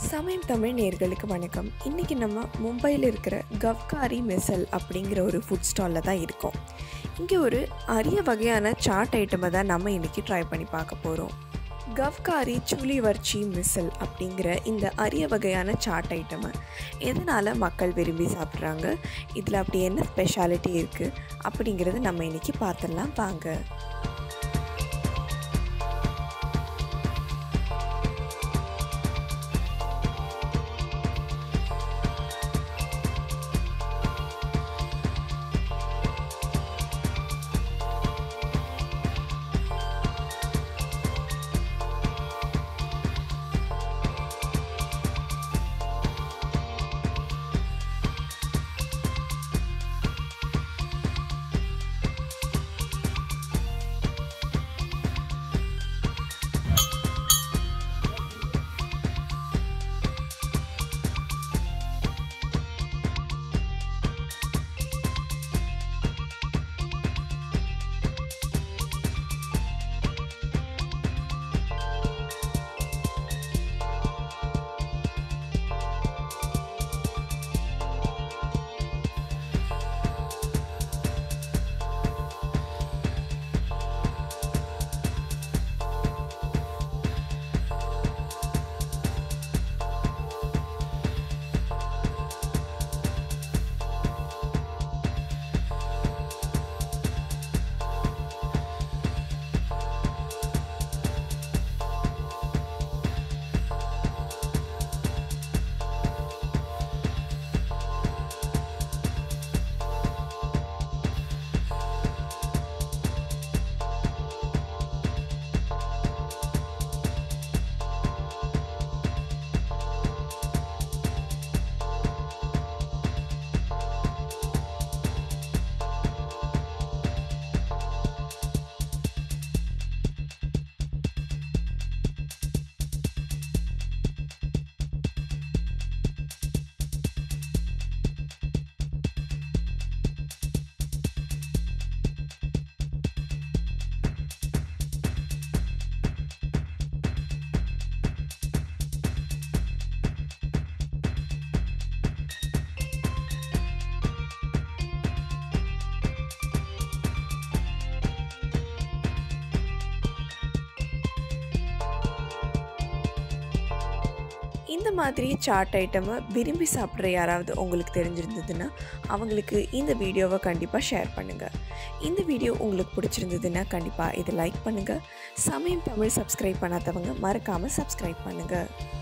சமயம் தமிழ் நேர்களுக்கு வணக்கம் இன்றைக்கி நம்ம மும்பையில் இருக்கிற கவ்காரி மெசல் அப்படிங்கிற ஒரு ஃபுட் ஸ்டாலில் தான் இருக்கோம் இங்கே ஒரு அரிய வகையான சாட் ஐட்டமை தான் நம்ம இன்றைக்கி ட்ரை பண்ணி பார்க்க போகிறோம் கவ்காரி சுலி வர்ச்சி மிசல் அப்படிங்கிற இந்த அரிய வகையான சாட் ஐட்டமை எதனால் மக்கள் விரும்பி சாப்பிட்றாங்க இதில் அப்படி என்ன ஸ்பெஷாலிட்டி இருக்குது அப்படிங்கிறது நம்ம இன்றைக்கி பார்த்துடலாம் வாங்க இந்த மாதிரி சாட் ஐட்டமை விரும்பி சாப்பிட்ற யாராவது உங்களுக்கு தெரிஞ்சிருந்ததுன்னா அவங்களுக்கு இந்த வீடியோவை கண்டிப்பாக ஷேர் பண்ணுங்கள் இந்த வீடியோ உங்களுக்கு பிடிச்சிருந்ததுன்னா கண்டிப்பாக இதை லைக் பண்ணுங்கள் சமயம் தமிழ் சப்ஸ்கிரைப் பண்ணாதவங்க மறக்காமல் சப்ஸ்கிரைப் பண்ணுங்கள்